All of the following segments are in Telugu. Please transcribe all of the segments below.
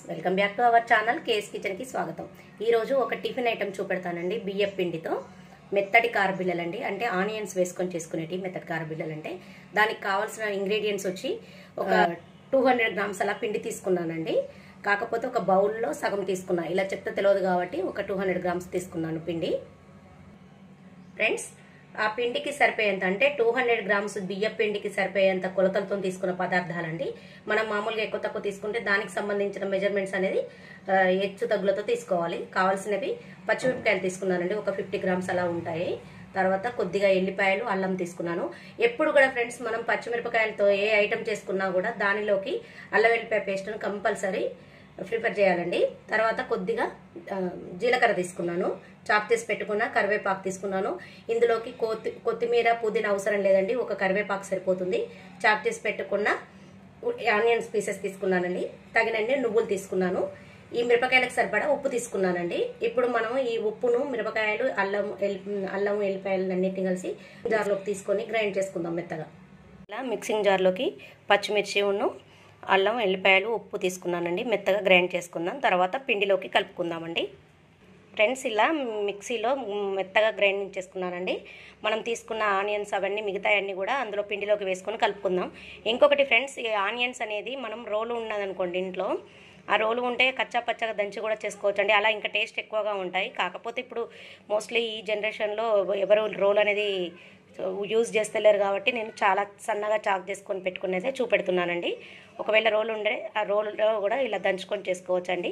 welcome back to our channel KS కిచెన్కి స్వాగతం ఈరోజు ఒక టిఫిన్ ఐటమ్ చూపెడతానండి బియ్యం పిండితో మెత్తటి కారబిల్లలండి అంటే ఆనియన్స్ వేసుకొని చేసుకునేటి మెత్తటి కారబిల్లలు అంటే దానికి కావాల్సిన ఇంగ్రీడియంట్స్ వచ్చి ఒక టూ హండ్రెడ్ గ్రామ్స్ అలా పిండి తీసుకున్నానండి కాకపోతే ఒక బౌల్లో సగం తీసుకున్నా ఇలా చెప్తే తెలియదు కాబట్టి ఒక టూ హండ్రెడ్ గ్రామ్స్ తీసుకున్నాను పిండి ఫ్రెండ్స్ ఆ పిండికి సరిపోయేంత అంటే టూ హండ్రెడ్ గ్రామ్స్ బియ్య పిండికి సరిపోయేంత కొలతలతో తీసుకున్న పదార్థాలండి మనం మామూలుగా ఎక్కువ తక్కువ తీసుకుంటే దానికి సంబంధించిన మెజర్మెంట్స్ అనేది ఆ, హెచ్చు తగ్గులతో తీసుకోవాలి కావాల్సినవి పచ్చిమిరపకాయలు తీసుకున్నానండి ఒక ఫిఫ్టీ గ్రామ్స్ అలా ఉంటాయి తర్వాత కొద్దిగా ఎల్లిపాయలు అల్లం తీసుకున్నాను ఎప్పుడు కూడా ఫ్రెండ్స్ మనం పచ్చిమిరపకాయలతో ఏ ఐటమ్ చేసుకున్నా కూడా దానిలోకి అల్లం వెల్లిపాయ పేస్ట్ను కంపల్సరీ ప్రిపేర్ చేయాలండి తర్వాత కొద్దిగా ఆ, జీలకర్ర తీసుకున్నాను చాప్ చేసి పెట్టుకున్న కరివేపాకు తీసుకున్నాను ఇందులోకి కొత్తి కొత్తిమీర పుదీనా అవసరం లేదండి ఒక కరివేపాకు సరిపోతుంది చాప్ చేసి పెట్టుకున్న ఆనియన్స్ పీసెస్ తీసుకున్నానండి తగినన్ని నువ్వులు తీసుకున్నాను ఈ మిరపకాయలకు సరిపడా ఉప్పు తీసుకున్నానండి ఇప్పుడు మనం ఈ ఉప్పును మిరపకాయలు అల్లం ఎల్లి అల్లం ఎల్లిపాయలు అన్నిటిని కలిసి జార్లోకి తీసుకొని గ్రైండ్ చేసుకుందాం మెత్తగా ఇలా మిక్సింగ్ జార్లోకి పచ్చిమిర్చి ఉన్ను అల్లం ఎల్లిపాయలు ఉప్పు తీసుకున్నానండి మెత్తగా గ్రైండ్ చేసుకుందాం తర్వాత పిండిలోకి కలుపుకుందామండి ఫ్రెండ్స్ ఇలా మిక్సీలో మెత్తగా గ్రైండింగ్ చేసుకున్నానండి మనం తీసుకున్న ఆనియన్స్ అవన్నీ మిగతా అన్నీ కూడా అందులో పిండిలోకి వేసుకొని కలుపుకుందాం ఇంకొకటి ఫ్రెండ్స్ ఈ ఆనియన్స్ అనేది మనం రోలు ఉన్నదనుకోండి ఇంట్లో ఆ రోలు ఉంటే కచ్చా పచ్చగా దంచి కూడా చేసుకోవచ్చు అండి అలా ఇంకా టేస్ట్ ఎక్కువగా ఉంటాయి కాకపోతే ఇప్పుడు మోస్ట్లీ ఈ జనరేషన్లో ఎవరు రోల్ అనేది యూజ్ చేస్తలేరు కాబట్టి నేను చాలా సన్నగా చాక్ చేసుకొని పెట్టుకునేదే చూపెడుతున్నానండి ఒకవేళ రోల్ ఉండే ఆ రోల్లో కూడా ఇలా దంచుకొని చేసుకోవచ్చు అండి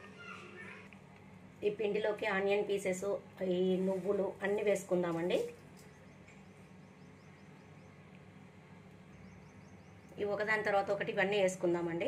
ఈ పిండిలోకి ఆనియన్ పీసెస్ ఈ నువ్వులు అన్నీ వేసుకుందామండి ఈ ఒకదాని తర్వాత ఒకటి ఇవన్నీ వేసుకుందామండి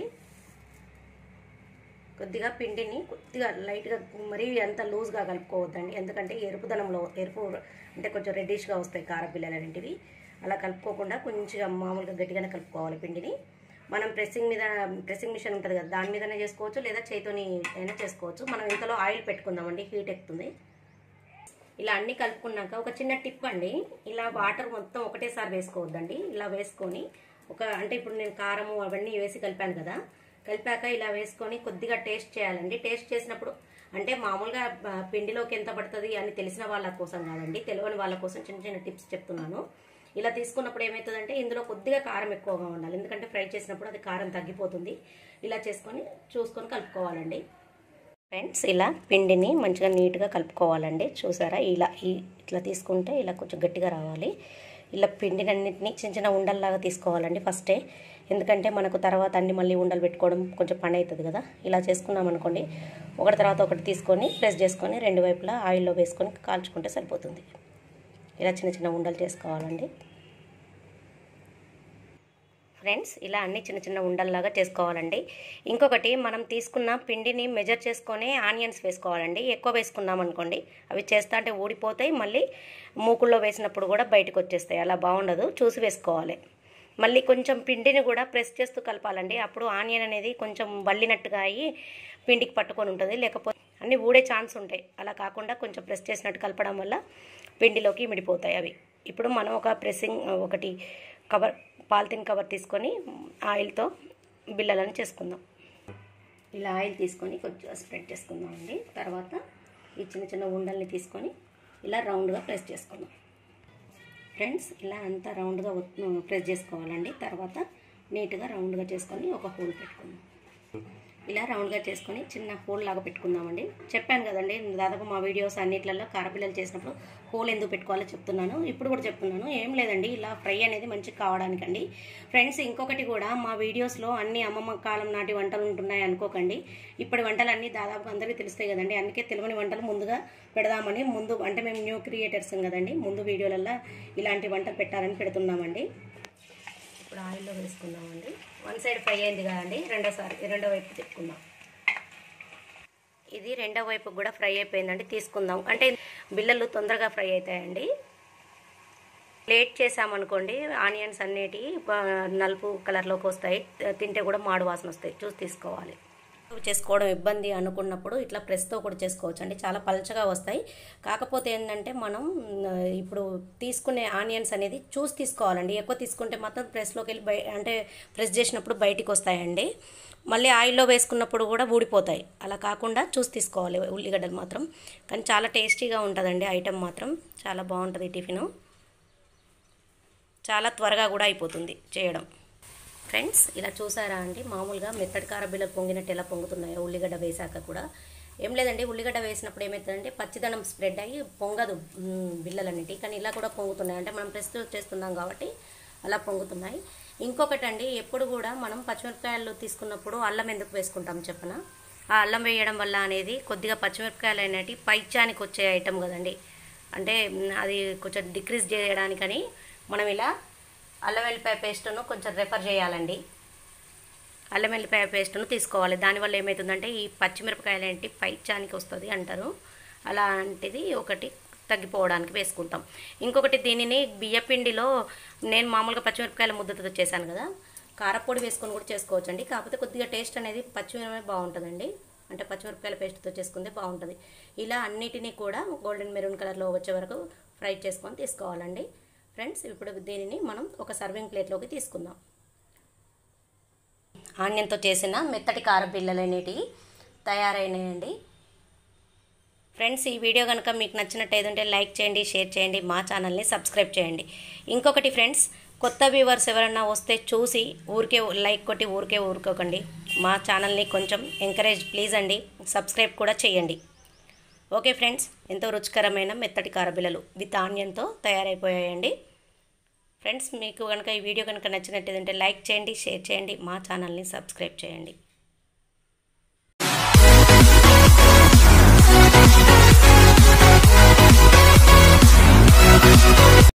కొద్దిగా పిండిని కొద్దిగా లైట్గా మరీ అంత లూజ్గా కలుపుకోవద్దండి ఎందుకంటే ఎరుపుదనంలో ఎరుపు అంటే కొంచెం రెడ్డిష్గా వస్తాయి కారపిల్లలు అనేటివి అలా కలుపుకోకుండా కొంచెం మామూలుగా గట్టిగానే కలుపుకోవాలి పిండిని మనం ప్రెస్సింగ్ మీద ప్రెస్సింగ్ మిషన్ ఉంటుంది కదా దాని మీదనే చేసుకోవచ్చు లేదా చేతిని అయినా చేసుకోవచ్చు మనం ఇంతలో ఆయిల్ పెట్టుకుందామండి హీట్ ఎక్కుతుంది ఇలా అన్నీ కలుపుకున్నాక ఒక చిన్న టిప్ అండి ఇలా వాటర్ మొత్తం ఒకటేసారి వేసుకోవద్దండి ఇలా వేసుకొని ఒక అంటే ఇప్పుడు నేను కారము అవన్నీ వేసి కలిపాను కదా కలిపాక ఇలా వేసుకొని కొద్దిగా టేస్ట్ చేయాలండి టేస్ట్ చేసినప్పుడు అంటే మామూలుగా ఆ, పిండిలోకి ఎంత పడుతుంది అని తెలిసిన వాళ్ళ కోసం కాదండి తెలియని వాళ్ళ కోసం చిన్న చిన్న టిప్స్ చెప్తున్నాను ఇలా తీసుకున్నప్పుడు ఏమవుతుందంటే ఇందులో కొద్దిగా కారం ఎక్కువగా ఉండాలి ఎందుకంటే ఫ్రై చేసినప్పుడు అది కారం తగ్గిపోతుంది ఇలా చేసుకొని చూసుకొని కలుపుకోవాలండి ఫ్రెండ్స్ ఇలా పిండిని మంచిగా నీట్గా కలుపుకోవాలండి చూసారా ఇలా ఈ ఇట్లా తీసుకుంటే ఇలా కొంచెం గట్టిగా రావాలి ఇలా పిండిని అన్నింటినీ చిన్న చిన్న ఉండల్లాగా తీసుకోవాలండి ఫస్టే ఎందుకంటే మనకు తర్వాత అన్ని మళ్ళీ ఉండలు పెట్టుకోవడం కొంచెం పని అవుతుంది కదా ఇలా చేసుకున్నాం అనుకోండి ఒకటి తర్వాత ఒకటి తీసుకొని ప్రెస్ చేసుకొని రెండు వైపులా ఆయిల్లో వేసుకొని కాల్చుకుంటే సరిపోతుంది ఇలా చిన్న చిన్న ఉండలు చేసుకోవాలండి ఫ్రెండ్స్ ఇలా అన్ని చిన్న చిన్న ఉండల్లాగా చేసుకోవాలండి ఇంకొకటి మనం తీసుకున్న పిండిని మెజర్ చేసుకొని ఆనియన్స్ వేసుకోవాలండి ఎక్కువ వేసుకున్నాం అనుకోండి అవి చేస్తా అంటే ఊడిపోతాయి మళ్ళీ మూకుల్లో వేసినప్పుడు కూడా బయటకు వచ్చేస్తాయి అలా బాగుండదు చూసి వేసుకోవాలి మళ్ళీ కొంచెం పిండిని కూడా ప్రెస్ చేస్తూ కలపాలండి అప్పుడు ఆనియన్ అనేది కొంచెం వల్లినట్టుగా అయ్యి పిండికి పట్టుకొని ఉంటుంది లేకపోతే అన్నీ ఊడే ఛాన్స్ ఉంటాయి అలా కాకుండా కొంచెం ప్రెస్ చేసినట్టు కలపడం వల్ల పిండిలోకి మిడిపోతాయి అవి ఇప్పుడు మనం ఒక ప్రెస్సింగ్ ఒకటి కవర్ పాలిథిన్ కవర్ తీసుకొని ఆయిల్తో బిల్లలను చేసుకుందాం ఇలా ఆయిల్ తీసుకొని కొంచెం స్ప్రెడ్ చేసుకుందాం అండి తర్వాత ఈ చిన్న చిన్న ఉండల్ని తీసుకొని ఇలా రౌండ్గా ప్రెస్ చేసుకుందాం ఫ్రెండ్స్ ఇలా అంతా రౌండ్గా ప్రెస్ చేసుకోవాలండి తర్వాత నీట్గా రౌండ్గా చేసుకొని ఒక హోల్ పెట్టుకుందాం ఇలా రౌండ్గా చేసుకొని చిన్న హోల్ లాగా పెట్టుకుందామండి చెప్పాను కదండి దాదాపు మా వీడియోస్ అన్నిట్లలో కారపిల్లలు చేసినప్పుడు హోల్ ఎందుకు పెట్టుకోవాలో చెప్తున్నాను ఇప్పుడు కూడా చెప్తున్నాను ఏం లేదండి ఇలా ఫ్రై అనేది మంచిగా కావడానికండి ఫ్రెండ్స్ ఇంకొకటి కూడా మా వీడియోస్లో అన్ని అమ్మమ్మ కాలం నాటి వంటలు ఉంటున్నాయి అనుకోకండి ఇప్పటి వంటలు అన్నీ దాదాపు అందరికీ తెలుస్తాయి కదండి అందుకే తెలియని వంటలు ముందుగా పెడదామని ముందు అంటే మేము న్యూ క్రియేటర్స్ కదండి ముందు వీడియోలలో ఇలాంటి వంటలు పెట్టాలని పెడుతున్నామండి ఇప్పుడు ఆయిల్లో వేసుకుందామండి వన్ సైడ్ ఫ్రై అయింది కదండి రెండోసారి రెండో వైపు తిప్పుకుందాం ఇది రెండో వైపు కూడా ఫ్రై అయిపోయిందండి తీసుకుందాం అంటే బిల్లలు తొందరగా ఫ్రై అవుతాయండి ప్లేట్ చేసామనుకోండి ఆనియన్స్ అన్నిటి నలుపు కలర్లోకి వస్తాయి తింటే కూడా మాడు వాసన వస్తాయి చూసి తీసుకోవాలి చేసుకోవడం ఇబ్బంది అనుకున్నప్పుడు ఇట్లా ప్రెస్తో కూడా చేసుకోవచ్చు అండి చాలా పలచగా వస్తాయి కాకపోతే ఏంటంటే మనం ఆ, ఇప్పుడు తీసుకునే ఆనియన్స్ అనేది చూసి తీసుకోవాలండి ఎక్కువ తీసుకుంటే మాత్రం ప్రెస్లోకి వెళ్ళి బయ అంటే ప్రెస్ చేసినప్పుడు బయటికి వస్తాయండి మళ్ళీ ఆయిల్లో వేసుకున్నప్పుడు కూడా ఊడిపోతాయి అలా కాకుండా చూసి తీసుకోవాలి ఉల్లిగడ్డలు మాత్రం కానీ చాలా టేస్టీగా ఉంటుందండి ఐటెం మాత్రం చాలా బాగుంటుంది టిఫిను చాలా త్వరగా కూడా అయిపోతుంది చేయడం ఫ్రెండ్స్ ఇలా చూసారా అండి మామూలుగా మెత్తడి కార బిళ్ళలు పొంగినట్టు ఎలా పొంగుతున్నాయో ఉల్లిగడ్డ వేసాక కూడా ఏం లేదండి ఉల్లిగడ్డ వేసినప్పుడు ఏమవుతుందంటే పచ్చిదనం స్ప్రెడ్ అయ్యి పొంగదు మ్, బిళ్ళలన్నిటి కానీ ఇలా కూడా పొంగుతున్నాయి అంటే మనం ప్రెస్ చేస్తున్నాం కాబట్టి అలా పొంగుతున్నాయి ఇంకొకటి అండి ఎప్పుడు కూడా మనం పచ్చిమిరపకాయలు తీసుకున్నప్పుడు అల్లం ఎందుకు వేసుకుంటాం చెప్పన ఆ అల్లం వేయడం వల్ల అనేది కొద్దిగా పచ్చిమిరపకాయలు అనేవి పైచానికి వచ్చే ఐటమ్ కదండి అంటే మ్, అది కొంచెం డిక్రీజ్ చేయడానికని మనం ఇలా అల్లం వెల్లిపాయ పేస్ట్ను కొంచెం రెఫర్ చేయాలండి అల్లం వెల్లిపాయ పేస్ట్ను తీసుకోవాలి దానివల్ల ఏమవుతుందంటే ఈ పచ్చిమిరపకాయలు ఏంటి పైచానికి వస్తుంది అంటారు అలాంటిది ఒకటి తగ్గిపోవడానికి వేసుకుంటాం ఇంకొకటి దీనిని బియ్యపిండిలో నేను మామూలుగా పచ్చిమిరపకాయల ముద్దతో చేశాను కదా కారపొడి వేసుకొని కూడా చేసుకోవచ్చు అండి కాకపోతే కొద్దిగా టేస్ట్ అనేది పచ్చిమిరపకాయ బాగుంటుందండి అంటే పచ్చిమిరపకాయల పేస్ట్తో చేసుకుంటే బాగుంటుంది ఇలా అన్నిటినీ కూడా గోల్డెన్ మెరూన్ కలర్లో వచ్చే వరకు ఫ్రై చేసుకొని తీసుకోవాలండి ఫ్రెండ్స్ ఇప్పుడు దీనిని మనం ఒక సర్వింగ్ ప్లేట్లోకి తీసుకుందాం ఆనియన్తో చేసిన మెత్తటి కారం పిల్లలు అనేటివి తయారైనాయండి ఫ్రెండ్స్ ఈ వీడియో కనుక మీకు నచ్చినట్టయితే ఉంటే లైక్ చేయండి షేర్ చేయండి మా ఛానల్ని సబ్స్క్రైబ్ చేయండి ఇంకొకటి ఫ్రెండ్స్ కొత్త వ్యూవర్స్ ఎవరైనా వస్తే చూసి ఊరికే లైక్ కొట్టి ఊరికే ఊరుకోకండి మా ఛానల్ని కొంచెం ఎంకరేజ్ ప్లీజ్ అండి సబ్స్క్రైబ్ కూడా చేయండి ఓకే ఫ్రెండ్స్ ఎంతో రుచికరమైన మెత్తటి కారబిల్లలు విత్ ఆనియన్తో తయారైపోయాయండి ఫ్రెండ్స్ మీకు కనుక ఈ వీడియో కనుక నచ్చినట్టయితే లైక్ చేయండి షేర్ చేయండి మా ఛానల్ని సబ్స్క్రైబ్ చేయండి